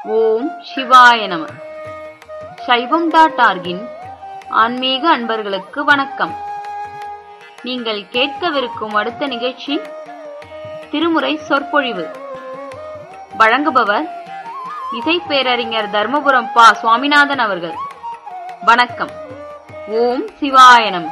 ஓம் சிவாய நம சைவம் டாட் ஆர்கின் ஆன்மீக அன்பர்களுக்கு வணக்கம் நீங்கள் கேட்கவிருக்கும் அடுத்த நிகழ்ச்சி திருமுறை சொற்பொழிவு வழங்குபவர் இசை பேரறிஞர் தர்மபுரம் பா சுவாமிநாதன் அவர்கள் வணக்கம் ஓம் சிவாய நம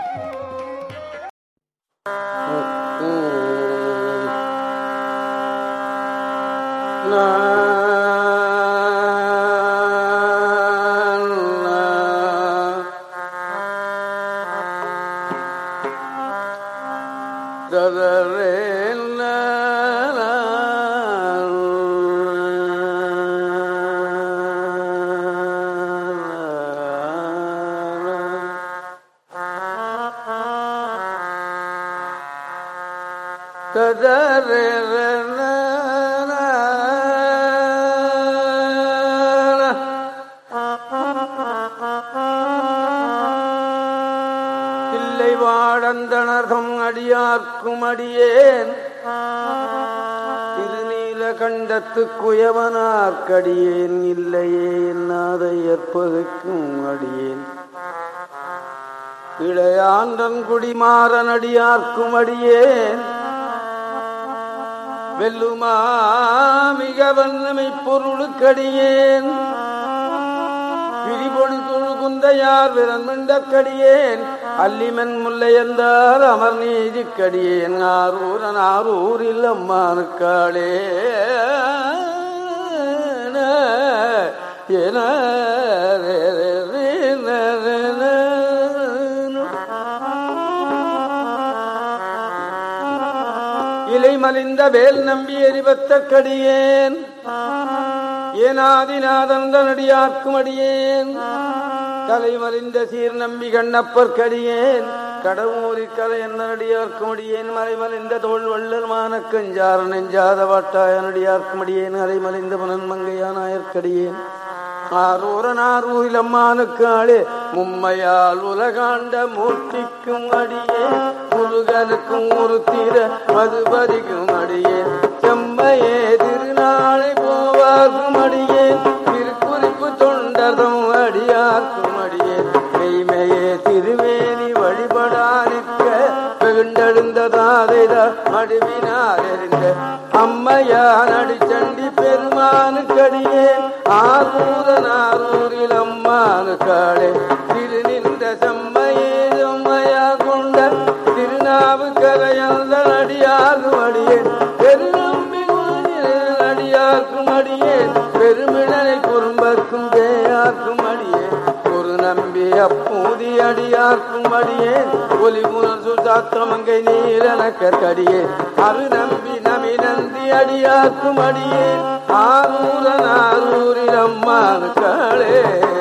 இல்லை வாழந்தனர்தம் அடியார்க்கும் அடியேன் திருநீல கண்டத்து குயவனார்க்கடியேன் இல்லையே என்னாத ஏற்பதற்கும் அடியேன் இளையாண்டன் குடிமாறன் அடியார்க்கும் அடியேன் வெல்லுமா மிக வல்லமை பொருளுக்கடியேன் பிரிபொழி தொழுகுந்தையார் விரண்மண்டக்கடியேன் அல்லிமன் முல்லையந்தார் அமர் நீதிக்கடியேன் ஆரூரன் ஆரூரில் அம்மானுக்காளே என இலை மலிந்த வேல் நம்பி எரிபத்த கடியேன் ஏனாதிநாதந்த நடியார்க்கும் அடியேன் தலைமறிந்த சீர் நம்பி கண்ணப்பர் கடியேன் கடவுரி கலை என்ன நடிகார்க்கும் அடியேன் மலைமலிந்த தோல் வள்ளல் மானக்கஞ்சார நெஞ்சாத வாட்டாய நடிகார்க்கும் அடியேன் அலைமலிந்த புனன் மங்கையானாயற்கடியேன் ஆரூரன் ஆரூரில் அம்மானுக்கு ஆளே மும்மையால் உலகாண்ட மூர்த்திக்கும் அடியே முருகனுக்கும் ஒரு தீர மதுபதிக்கும் அடியேன் செம்மையே திருநாளை போவார்க்கும் அடியேன் திருக்குறிப்பு தொண்டர்தம் அடியார்க்கும் அடியேன் மெய்மையே திருவேணி வழிபடா நிற்க வெகுண்டெழுந்ததாதைத மடுவினார் எறிந்த அம்மையான் அடிச்சண்டி பெருமானுக்கடியே ஆரூரன் ஆரூரில் அம்மானுக்காளே திரு நின்ற செம்மையே செம்மையா கொண்ட திருநாவுக்கரையந்த அடியார்க்கும் அடியேன் பெருநம்பி அடியார்க்கும் அடியேன் பெருமிழனை குறும்பர்க்கும் பேயார்க்கும் அடியேன் ஒரு நம்பி அப்பூதி அடியார்க்கும் அடியேன் ஒலி புனர் சுதாத்தமங்கை நீலனக்கடியேன் அரு நம்பி நமி நந்தி அடியார்க்கும் அடியேன் ஆரூரன் ஆரூரில் அம்மானுக்காளே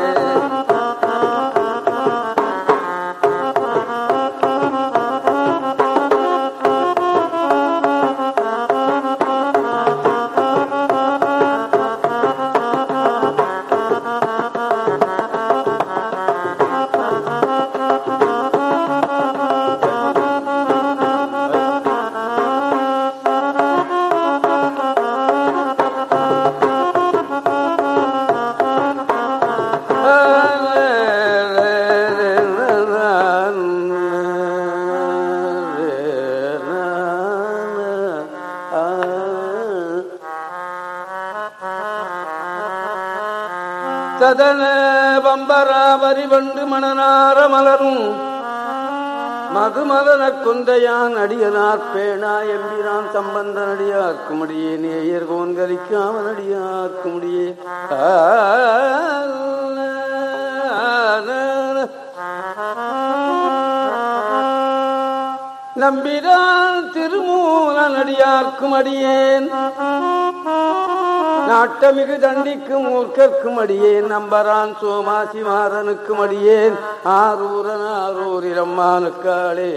சதன பம்பராவரி வண்டு மணனார மலரும் மதுமலன குந்தையான் அடியனார் பேணா எம்பிரான் சம்பந்த நடியார்க்கும் அடியே நேயர் கோன்கலிக்காம நடியார்க்கும் அடியே நம்பிரான் திருமூல நடியார்க்கும் அடியேன் நாட்டமிகு தண்டிக்கும் ஊர்க்கற்கும் அடியேன் நம்பரான் சோமாசி மாறனுக்கும் அடியேன் ஆரூரன் ஆரூரில் அம்மானுக்காளே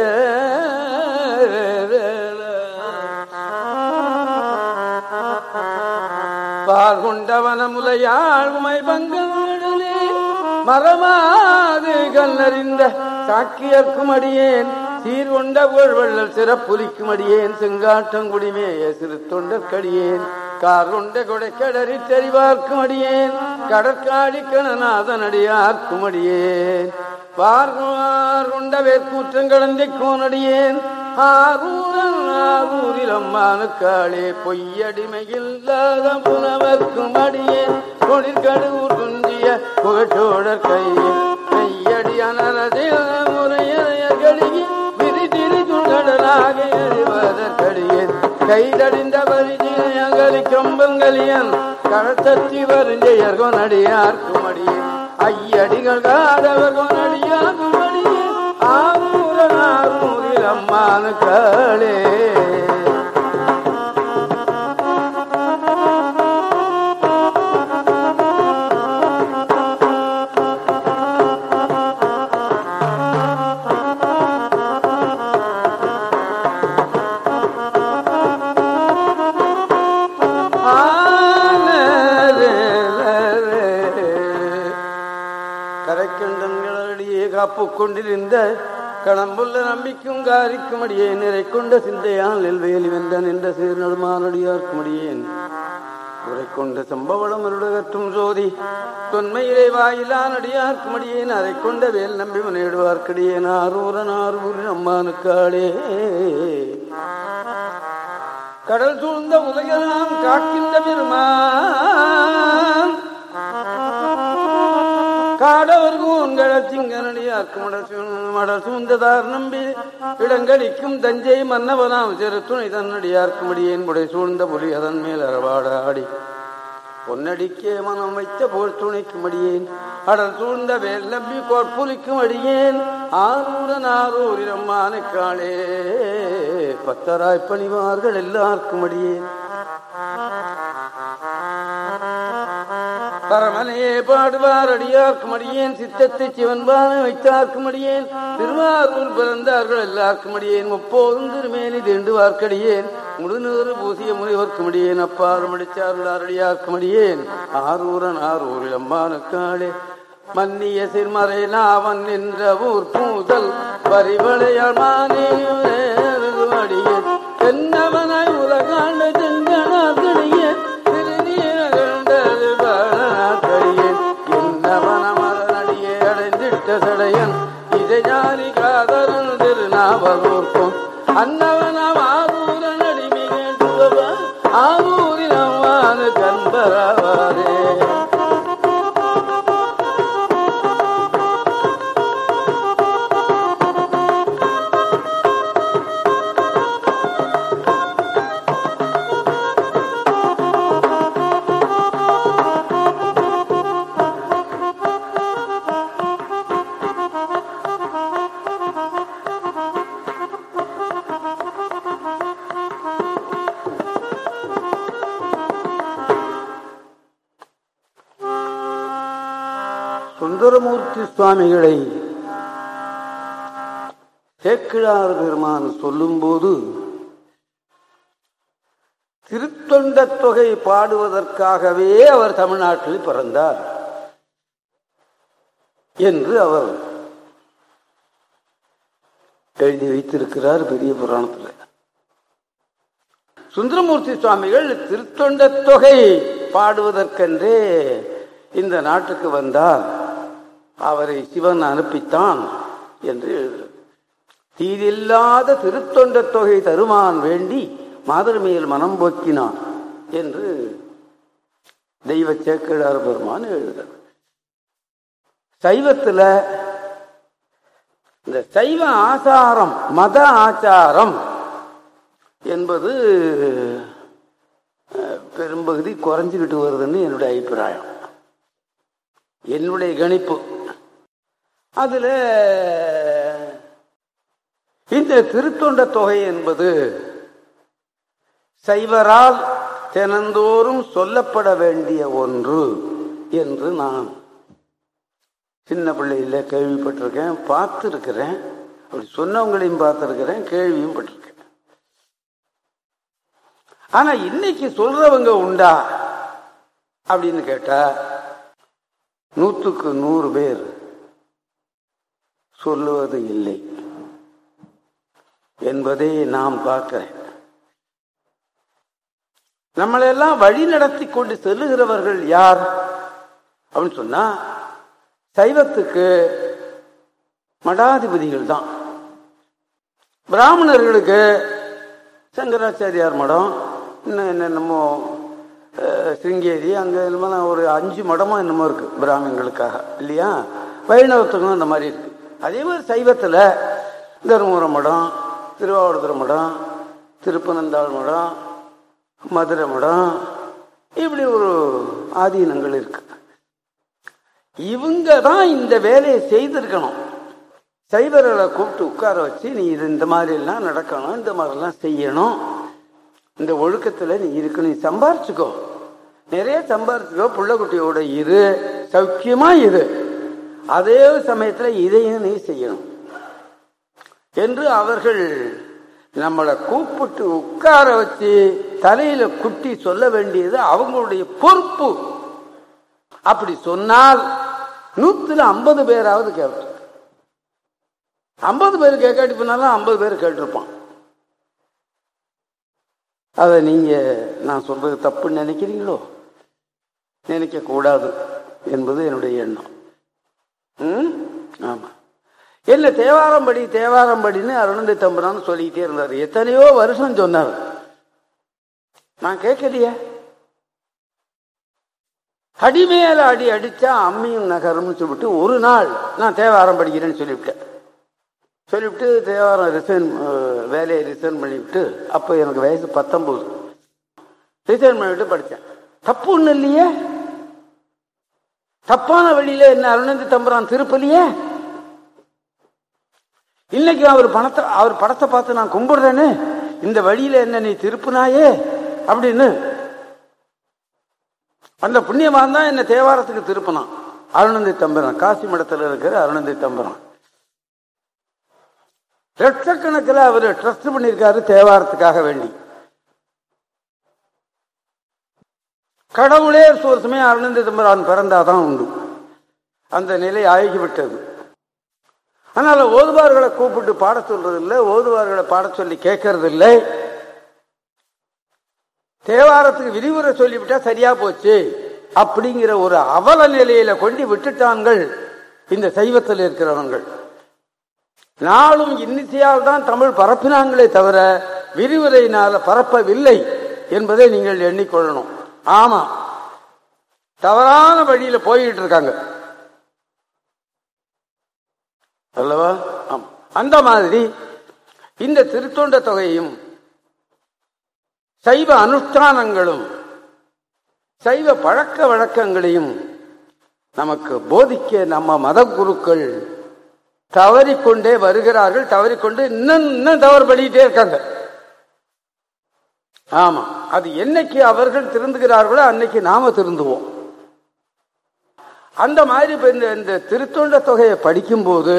பார்கொண்டவன முலையாள் உமை பங்கடலே மரமாது கல்லறிந்த சாக்கியர்க்கும் அடியேன் சீர்கொண்ட புகழ்வள்ளல் சிறப்புலிக்கும் அடியேன் செங்காட்டங்குடிமேய சிறு தொண்டற்கடியேன் காருண்ட கொடைக்கடறி தெரிவார்க்கும் அடியேன் கடற்காடி கணநாதன் அடியார்க்கும் அடியேன் பார்வார் கொண்ட வேற்கூற்றம் கடந்தை கோனடியேன் ஆரூரன் ஆரூரில் அம்மானுக்காளே பொய்யடிமையில்லாத புலவர்க்கும் அடியேன் கொடிற்கடுவூர் துஞ்சிய புகழோடர் கையில் கையடி அனரதில் முறையறையர்களுகி விரிதிரி துடலாக எறிவதற்கடியேன் கைதடிந்த பரிஜினயங்களி கம்பங்கலியன் கடத்தத்தி வருஞ்செயர் கொனடியார்க்கும் அடியேன் ஐயடிகள் காதவர் கொனடியார்க்கும் அடியேன் ஆரூரன் ஆரூரில் அம்மானுக்காளே கரைக்கண்டன்களடியே காப்பு கொண்டிருந்த களம்புள்ள நம்பிக்கும் காரிக்கும் அடியேன் நிறை கொண்ட சிந்தையால் நெல்வேலி வென்ற நின்ற சீர் நடுமானடியார்க்கும் அடியேன் உரை கொண்ட சம்பவளம் அருடகற்றும் சோதி தொன்மையிலே வாயிலான் அடியார்க்கும் அடியேன் அதை கொண்ட வேல் நம்பி முன்னேடுவார்க்கடியேன் ஆரூரன் ஆரூரின் அம்மானுக்காளே கடல் சூழ்ந்த உலகெல்லாம் காக்கின்ற பெருமான் காடவர் கூண்கள திங்கனடியாக்கும் மடல் சூழ்ந்ததார் நம்பி இடங்களிக்கும் தஞ்சை மன்னவனாம் சிறு துணை தன்னடியார்க்கும் அடியேன் புடை சூழ்ந்த புலி அதன் மேல் அறவாட ஆடி பொன்னடிக்கே மனம் வைத்த போல் துணைக்கும் அடியேன் அடல் சூழ்ந்த வேல் நம்பி கோட்புலிக்கும் அடியேன் ஆரூரன் ஆரூரில் அம்மானுக்காளே பத்தராய் பணிவார்கள் எல்லாருக்கும் அடியேன் பரமனே பாடுவார் அடியார்க்கும் அடியேன் சித்தத்தை சிவன்பான வைத்தார்க்கும் அடியேன் திருவாரூர் பிறந்தார்கள் எல்லாருக்கும் அடியேன் முப்போதும் திருமேனி தீண்டுவார்க்கடியேன் முழுநூறு பூசிய முனிவர்க்கும் அடியேன் அப்பாறு முடிச்சாருளார் அடியார்க்கும் அடியேன் ஆரூரன் ஆரூரில் அம்பானுக்காளே மன்னிய சிறுமறை நாவன் நின்ற ஊர் பூதல் பரிவளையால் மானே அடியேன் என்னவனாய் உலகாண்ட செங்கனார்கடியேன் திருநீரகண்டது பாடனாக்கடியேன் என்னவனமரனடியே அடைந்திட்ட சடையன் இதை ஞானி காதரன் திருநாவலூர்க்கும் அன்னவனம் ஆரூரன் அடிமிக ஆரூரின் அம்மானு கண்பராவாரே சுந்தரமூர்த்தி சுவாமிகளை சேக்கிழார் பெருமான் சொல்லும்போது திருத்தொண்ட தொகை பாடுவதற்காகவே அவர் தமிழ்நாட்டில் பிறந்தார் என்று அவர் எழுதி வைத்திருக்கிறார் பெரிய புராணத்தில் சுந்தரமூர்த்தி சுவாமிகள் திருத்தொண்ட தொகை பாடுவதற்கென்றே இந்த நாட்டுக்கு வந்தார் அவரை சிவன் அனுப்பித்தான் என்று எழுதுகிறது தீதில்லாத திருத்தொண்ட தொகை தருமான் வேண்டி மாதர் மேல் மனம் போக்கினான் என்று தெய்வ சேக்கிழார் பெருமான் எழுதுகிறார் சைவத்துல இந்த சைவ ஆச்சாரம் மத ஆச்சாரம் என்பது அஹ், பெரும்பகுதி குறைஞ்சுக்கிட்டு வருதுன்னு என்னுடைய அபிப்பிராயம் என்னுடைய கணிப்பு அதுல இந்த திருத்தொண்ட தொகை என்பது சைவரால் தினந்தோறும் சொல்லப்பட வேண்டிய ஒன்று என்று நான் சின்ன பிள்ளையில கேள்விப்பட்டிருக்கேன் பார்த்துருக்கிறேன் அப்படி சொன்னவங்களையும் பார்த்துருக்கிறேன் கேள்வியும் பட்டிருக்கேன் ஆனா இன்னைக்கு சொல்றவங்க உண்டா அப்படின்னு கேட்டா நூற்றுக்கு நூறு பேர் சொல்லுவது இல்லை என்பதை நாம் பார்க்கிறேன் நம்மளையெல்லாம் வழி நடத்தி கொண்டு செல்லுகிறவர்கள் யார் அப்படின்னு சொன்னா சைவத்துக்கு மடாதிபதிகள் தான் பிராமணர்களுக்கு சங்கராச்சாரியார் மடம் இன்னும் என்னென்னமோ அஹ், சிருங்கேரி அங்கே என்னமோ ஒரு அஞ்சு மடமோ என்னமோ இருக்கு பிராமணர்களுக்காக இல்லையா வைணவத்துக்கும் அந்த மாதிரி இருக்கு அதே மாதிரி சைவத்தில் தருமபுரம் மடம் திருவாவூர்துறை மடம் திருப்பனந்தாள் மடம் மதுரை மடம் இப்படி ஒரு ஆதீனங்கள் இருக்கு இவங்க தான் இந்த வேலையை செய்திருக்கணும் சைவர்களை கூப்பிட்டு உட்கார வச்சு நீ இது இந்த மாதிரி எல்லாம் நடக்கணும் இந்த மாதிரிலாம் செய்யணும் இந்த ஒழுக்கத்துல நீ இருக்கு நீ சம்பாரிச்சுக்கோ நிறைய சம்பாரிச்சுக்கோ புள்ளக்குட்டியோட இரு சௌக்கியமா இரு அதே சமயத்துல இதையும் நீ செய்யணும் என்று அவர்கள் நம்மளை கூப்பிட்டு உட்கார வச்சு தலையில குட்டி சொல்ல வேண்டியது அவங்களுடைய பொறுப்பு அப்படி சொன்னால் நூத்துல ஐம்பது பேராவது கேட்டு ஐம்பது பேர் கேட்காட்டி போனாலும் ஐம்பது பேர் கேட்டிருப்பான் அதை நீங்க நான் சொல்றது தப்புன்னு நினைக்கிறீங்களோ நினைக்க கூடாது என்பது என்னுடைய எண்ணம் ம்? ஆமா என்ன தேவாரம்படி தேவாரம்படின்னு அருணந்தி தம்புரான்னு சொல்லிக்கிட்டே இருந்தார் எத்தனையோ வருஷம் சொன்னார் நான் கேட்கலையே அடி மேல அடி அடிச்சா அம்மியும் நகரும்னு சொல்லிவிட்டு ஒரு நாள் நான் தேவாரம் படிக்கிறேன்னு சொல்லிவிட்டேன் சொல்லிவிட்டு தேவாரம் ரிசைன் வேலையை ரிசைன் பண்ணிவிட்டு அப்போ எனக்கு வயசு பத்தொன்பது ரிசைன் பண்ணிவிட்டு படித்தேன் தப்பு ஒன்றும் இல்லையே தப்பான வழியில என்ன அருணந்தி தம்புரான் திருப்பலியே இன்னைக்கு அவர் பணத்தை அவர் படத்தை பார்த்து நான் கும்பிடுறேன்னு இந்த வழியில என்ன நீ திருப்புனாயே அப்படின்னு அந்த புண்ணியவான் தான் என்ன தேவாரத்துக்கு திருப்பினான் அருணந்தி தம்புரான் காசி மடத்தில் இருக்கிற அருணந்தி தம்புரான் லட்சக்கணக்கில் அவர் ட்ரஸ்ட் பண்ணியிருக்காரு தேவாரத்துக்காக வேண்டி கடவுளே ஒரு சமயம் அருணந்தி தம்புரான் பிறந்தாதான் உண்டு அந்த நிலை ஆகிவிட்டது அதனால ஓதுவார்களை கூப்பிட்டு பாட சொல்றது இல்லை ஓதுவார்களை பாட சொல்லி கேட்கறது இல்லை தேவாரத்துக்கு விரிவுரை சொல்லிவிட்டா சரியா போச்சு அப்படிங்கிற ஒரு அவல நிலையில கொண்டு விட்டுட்டான்கள் இந்த சைவத்தில் இருக்கிறவங்கள் நாளும் இன்னிசையால் தான் தமிழ் பரப்பினாங்களே தவிர விரிவுரையினால பரப்பவில்லை என்பதை நீங்கள் எண்ணிக்கொள்ளணும் ஆமா தவறான வழியில போய்கிட்டு இருக்காங்க அல்லவா ஆமா அந்த மாதிரி இந்த திருத்தொண்ட தொகையும் சைவ அனுஷ்டானங்களும் சைவ பழக்க வழக்கங்களையும் நமக்கு போதிக்க நம்ம மத குருக்கள் தவறிக்கொண்டே வருகிறார்கள் தவறிக்கொண்டு இன்னும் இன்னும் தவறு பண்ணிக்கிட்டே இருக்காங்க ஆமா அது என்னைக்கு அவர்கள் திருந்துகிறார்களோ அன்னைக்கு நாம திருந்துவோம் அந்த மாதிரி இப்ப இந்த இந்த திருத்தொண்ட தொகையை படிக்கும்போது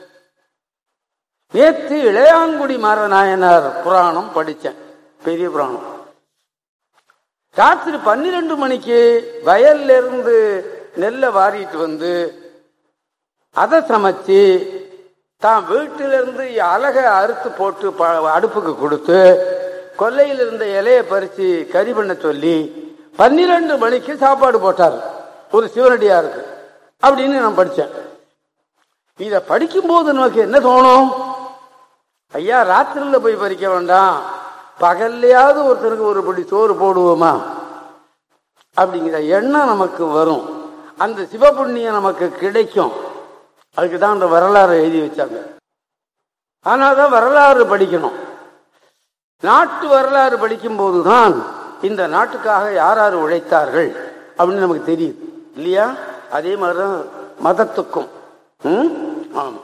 நேத்து இளையாங்குடி மாரநாயனார் புராணம் படிச்சேன் பெரிய புராணம் ராத்திரி பன்னிரண்டு மணிக்கு வயல்ல இருந்து நெல்லை வாரிட்டு வந்து அதை சமைச்சு தான் வீட்டில இருந்து அலகை அறுத்து போட்டு ப- அடுப்புக்கு கொடுத்து கொல்லையில் இருந்த இலையை பறிச்சு கறி பண்ண சொல்லி பன்னிரண்டு மணிக்கு சாப்பாடு போட்டார் ஒரு சிவனடியாருக்கு அப்படின்னு நான் படிச்சேன் இத படிக்கும்போது நமக்கு என்ன தோணும் ஐயா ராத்திரில போய் பறிக்க வேண்டாம் பகல்லையாவது ஒருத்தருக்கு ஒரு படி சோறு போடுவோமா அப்படிங்கிற எண்ணம் நமக்கு வரும் அந்த சிவபுண்ணியம் நமக்கு கிடைக்கும் அதுக்கு தான் அந்த வரலாறு எழுதி வச்சாங்க ஆனாதான் வரலாறு படிக்கணும் நாட்டு வரலாறு படிக்கும் போதுதான் இந்த நாட்டுக்காக யார் யார் உழைத்தார்கள் அப்படின்னு நமக்கு தெரியுது இல்லையா அதே மாதிரிதான் மதத்துக்கும் ம்? ஆமா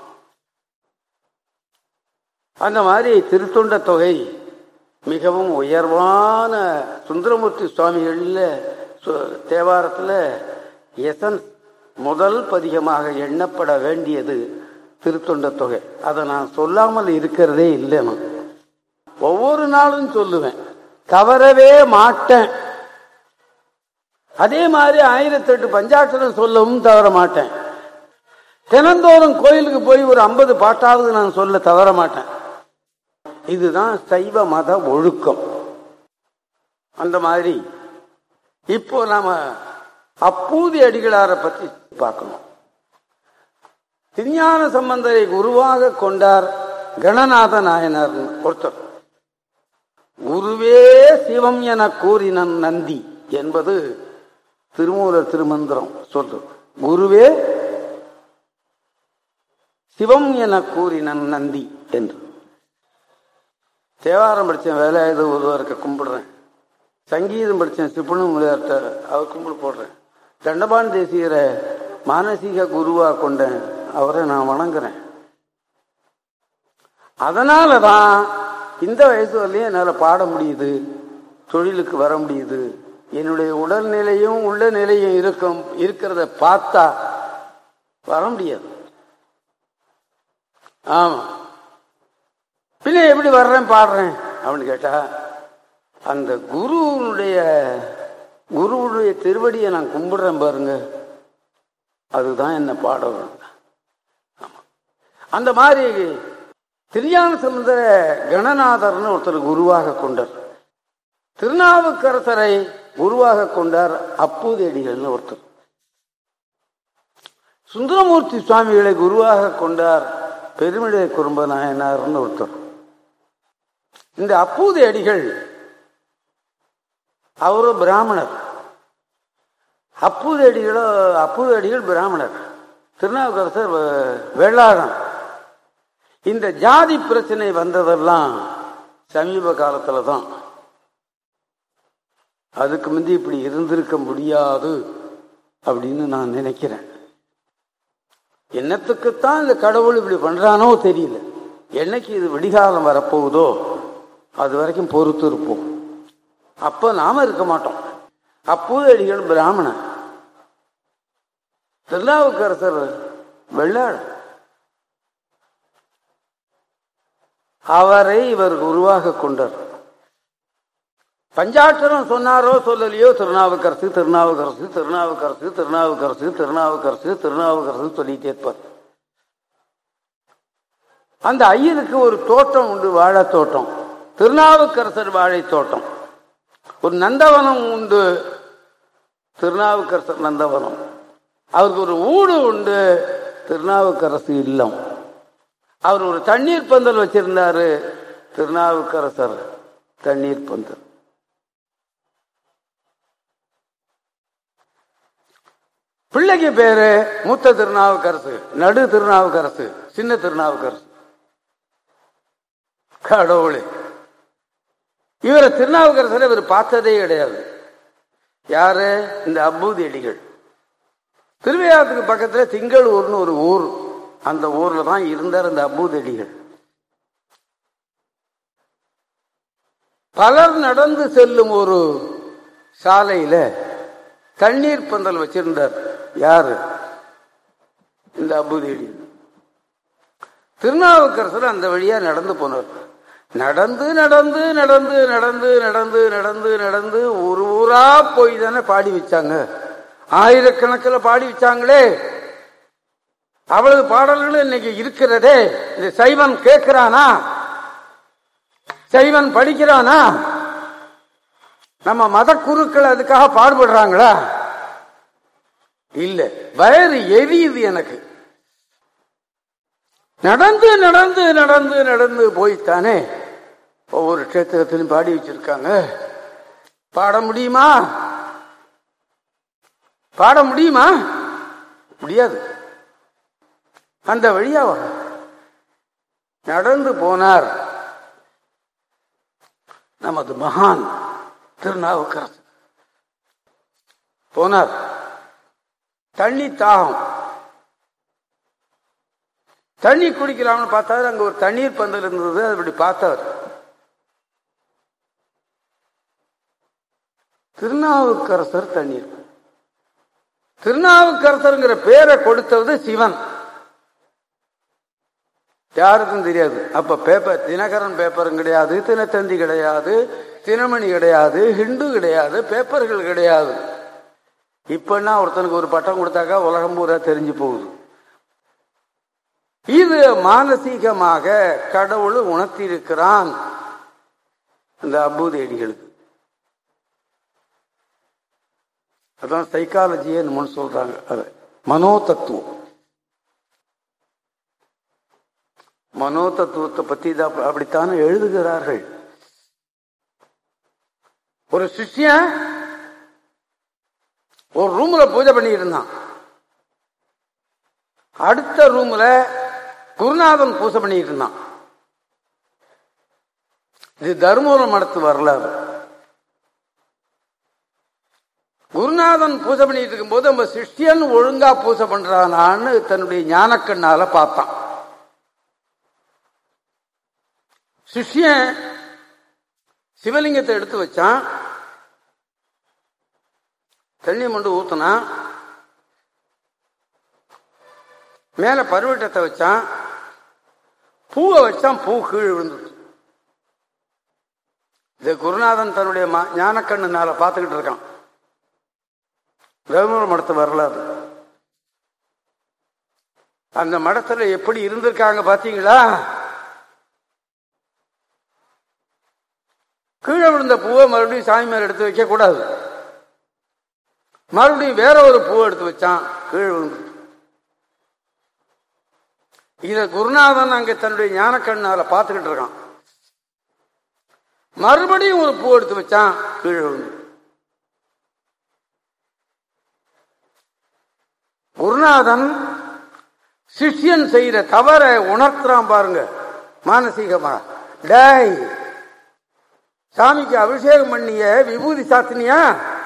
அந்த மாதிரி திருத்தொண்ட தொகை மிகவும் உயர்வான சுந்தரமூர்த்தி சுவாமிகள்ல சு- தேவாரத்துல எசன்ஸ் முதல் பதிகமாக எண்ணப்பட வேண்டியது திருத்தொண்ட தொகை அதை நான் சொல்லாமல் இருக்கிறதே இல்லை நான் ஒவ்வொரு நாளும் சொல்லுவேன் தவறவே மாட்டேன் அதே மாதிரி ஆயிரத்தெட்டு பஞ்சாட்சரம் சொல்லவும் தவற மாட்டேன் தினந்தோறும் கோயிலுக்கு போய் ஒரு ஐம்பது பாட்டாவது நான் சொல்ல தவற மாட்டேன் இதுதான் சைவ மத ஒழுக்கம் அந்த மாதிரி இப்போ நாம அப்பூதி அடிகளாரை பற்றி பார்க்கணும் திருஞான சம்பந்தரை குருவாக கொண்டார் கணநாத நாயனார் ஒருத்தர் குருவே சிவம் என கூறினன் நந்தி என்பது திருமூலர் திருமந்திரம் சொல்லு குருவே சிவம் என கூறினன் நந்தி என்று தேவாரம் படித்தேன் வேலையாயுத ஒருவருக்கு கும்பிடுறேன் சங்கீதம் படித்தேன் சிப்பனும் விளையாட்ட அவர் கும்பிடு போடுறேன் தண்டபான் தேசியரை மானசீக குருவா கொண்டேன் அவரை நான் வணங்குறேன் அதனால தான் இந்த வயசு வரலையும் என்னால் பாட முடியுது தொழிலுக்கு வர முடியுது என்னுடைய உடல்நிலையும் உள்ள நிலையும் இருக்கும் இருக்கிறத பார்த்தா வர முடியாது ஆமா பின்ன எப்படி வர்றேன் பாடுறேன் அப்படின்னு கேட்டா அந்த குருவுடைய குருவுடைய திருவடியை நான் கும்பிடுறேன் பாருங்க அதுதான் என்ன பாட அந்த மாதிரி திருஞான சமுதர கணநாதர்னு ஒருத்தர் குருவாக கொண்டார் திருநாவுக்கரசரை குருவாக கொண்டார் அப்பூதேடிகள்னு ஒருத்தர் சுந்தரமூர்த்தி சுவாமிகளை குருவாக கொண்டார் பெருமிழை குறும்ப நாயனார்னு ஒருத்தர் இந்த அப்பூதி அடிகள் அவரு பிராமணர் அப்பூதி அடிகளோ அப்பூதி அடிகள் பிராமணர் திருநாவுக்கரசர் வெள்ளாளன் இந்த ஜாதி பிரச்சனை வந்ததெல்லாம் சமீப காலத்துல தான் அதுக்கு முந்தி இப்படி இருந்திருக்க முடியாது அப்படின்னு நான் நினைக்கிறேன் என்னத்துக்குத்தான் இந்த கடவுள் இப்படி பண்றானோ தெரியல என்னைக்கு இது விடிகாலம் வரப்போகுதோ அது வரைக்கும் பொறுத்து இருப்போம் அப்ப நாம இருக்க மாட்டோம் அப்பூதடிகள் பிராமணன் திருநாவுக்கரசர் வெள்ளாள் அவரை இவர் உருவாக கொண்டார் பஞ்சாட்சரம் சொன்னாரோ சொல்லலையோ திருநாவுக்கரசு திருநாவுக்கரசு திருநாவுக்கரசு திருநாவுக்கரசு திருநாவுக்கரசு திருநாவுக்கரசு சொல்லிட்டே இருப்பார் அந்த ஐயனுக்கு ஒரு தோட்டம் உண்டு வாழை தோட்டம் திருநாவுக்கரசர் வாழை தோட்டம் ஒரு நந்தவனம் உண்டு திருநாவுக்கரசர் நந்தவனம் அவருக்கு ஒரு ஊடு உண்டு திருநாவுக்கரசு இல்லம் அவர் ஒரு தண்ணீர் பந்தல் வச்சிருந்தாரு திருநாவுக்கரசர் தண்ணீர் பந்தல் பிள்ளைக்கு பேரு மூத்த திருநாவுக்கரசு நடு திருநாவுக்கரசு சின்ன திருநாவுக்கரசு கடவுளே இவரை திருநாவுக்கரசரை இவர் பார்த்ததே கிடையாது யாரு இந்த அபூதி அடிகள் திருவையாத்துக்கு பக்கத்துல திங்களூர்னு ஒரு ஊர் அந்த ஊர்ல தான் இருந்தார் இந்த அபூதி அடிகள் பலர் நடந்து செல்லும் ஒரு சாலையில தண்ணீர் பந்தல் வச்சிருந்தார் யாரு இந்த அபுதேடி திருநாவுக்கரசர் அந்த வழியா நடந்து போனார் நடந்து நடந்து நடந்து நடந்து நடந்து நடந்து நடந்து ஒரு ஊரா போய் தானே பாடி வச்சாங்க ஆயிரக்கணக்கில் பாடி வச்சாங்களே அவ்வளவு பாடல்கள் இன்னைக்கு இருக்கிறதே இந்த சைவன் கேட்கிறானா சைவன் படிக்கிறானா நம்ம மத குருக்கள் அதுக்காக பாடுபடுறாங்களா இல்ல வயறு எரியுது எனக்கு நடந்து நடந்து நடந்து நடந்து போய்த்தானே ஒவ்வொரு கஷேத்திரத்திலும் பாடி வச்சிருக்காங்க பாட முடியுமா பாட முடியுமா முடியாது அந்த வழியா நடந்து போனார் நமது மகான் திருநாவுக்கரசு போனார் தண்ணி தாகம் தண்ணி குடிக்கலாம்னு பார்த்தாரு அங்க ஒரு தண்ணீர் பந்தல் இருந்தது அது இப்படி பார்த்தார் திருநாவுக்கரசர் தண்ணீர் திருநாவுக்கரசருங்கிற பேரை கொடுத்தது சிவன் யாருக்கும் தெரியாது அப்ப பேப்பர் தினகரன் பேப்பரும் கிடையாது தினத்தந்தி கிடையாது தினமணி கிடையாது ஹிந்து கிடையாது பேப்பர்கள் கிடையாது இப்பன்னா ஒருத்தனுக்கு ஒரு பட்டம் கொடுத்தாக்கா உலகம் பூரா தெரிஞ்சு போகுது இது மானசீகமாக கடவுள் உணர்த்தியிருக்கிறான் இந்த அபூதேடிகளுக்கு அதான் சைக்காலஜியே நம்ம சொல்றாங்க அது மனோ தத்துவம் மனோ தத்துவத்தை பத்தி தான் அப்படித்தானே எழுதுகிறார்கள் ஒரு சிஷ்யன் ஒரு ரூம்ல பூஜை பண்ணிட்டு இருந்தான் அடுத்த ரூம்ல குருநாதன் பூஜை பண்ணிட்டு இருந்தான் இது தர்மபுரம் மடத்து வரலாறு குருநாதன் பூஜை பண்ணிட்டு இருக்கும்போது நம்ம சிஷ்யன் ஒழுங்கா பூஜை பண்றானான்னு தன்னுடைய ஞானக்கண்ணால பார்த்தான் சிஷ்யன் சிவலிங்கத்தை எடுத்து வச்சான் தண்ணி மண்டு ஊத்துனான் மேல பருவட்டத்தை வச்சான் பூவை வச்சான் பூ கீழே விழுந்துச்சு இது குருநாதன் தன்னுடைய ஞானக்கண்ணுனால பார்த்துக்கிட்டு இருக்கான் தர்மபுரம் மடத்து வரலாறு அந்த மடத்துல எப்படி இருந்திருக்காங்க பாத்தீங்களா கீழே விழுந்த பூவை மறுபடியும் சாமி மேல எடுத்து வைக்க கூடாது மறுபடியும் வேற ஒரு பூவை எடுத்து வச்சான் கீழே விழுந்து இத குருநாதன் அங்க தன்னுடைய ஞான கண்ணால பார்த்துக்கிட்டு இருக்கான் மறுபடியும் ஒரு பூ எடுத்து வச்சான் கீழே விழுந்து குருநாதன் சிஷ்யன் செய்யற தவற உணர்த்துறான் பாருங்க மானசீகமா டேய் சாமிக்கு அபிஷேகம் பண்ணிய விபூதி சாத்தினியா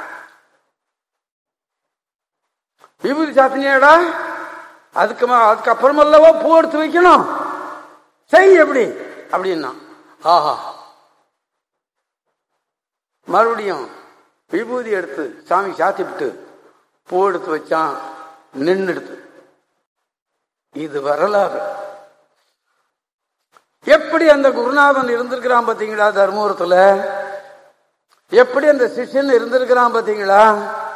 விபூதி சாத்தினியாடா அதுக்கு அதுக்கு அப்புறமல்லவோ பூ எடுத்து வைக்கணும் செய் எப்படி அப்படின்னா ஆஹா மறுபடியும் விபூதி எடுத்து சாமி சாத்தி விட்டு பூ எடுத்து வச்சான் நின்று எடுத்து இது வரலாறு எப்படி அந்த குருநாதன் இருந்திருக்கிறான் பாத்தீங்களா தர்மபுரத்துல எப்படி அந்த சிஷ்யன் இருந்திருக்கிறான் பாத்தீங்களா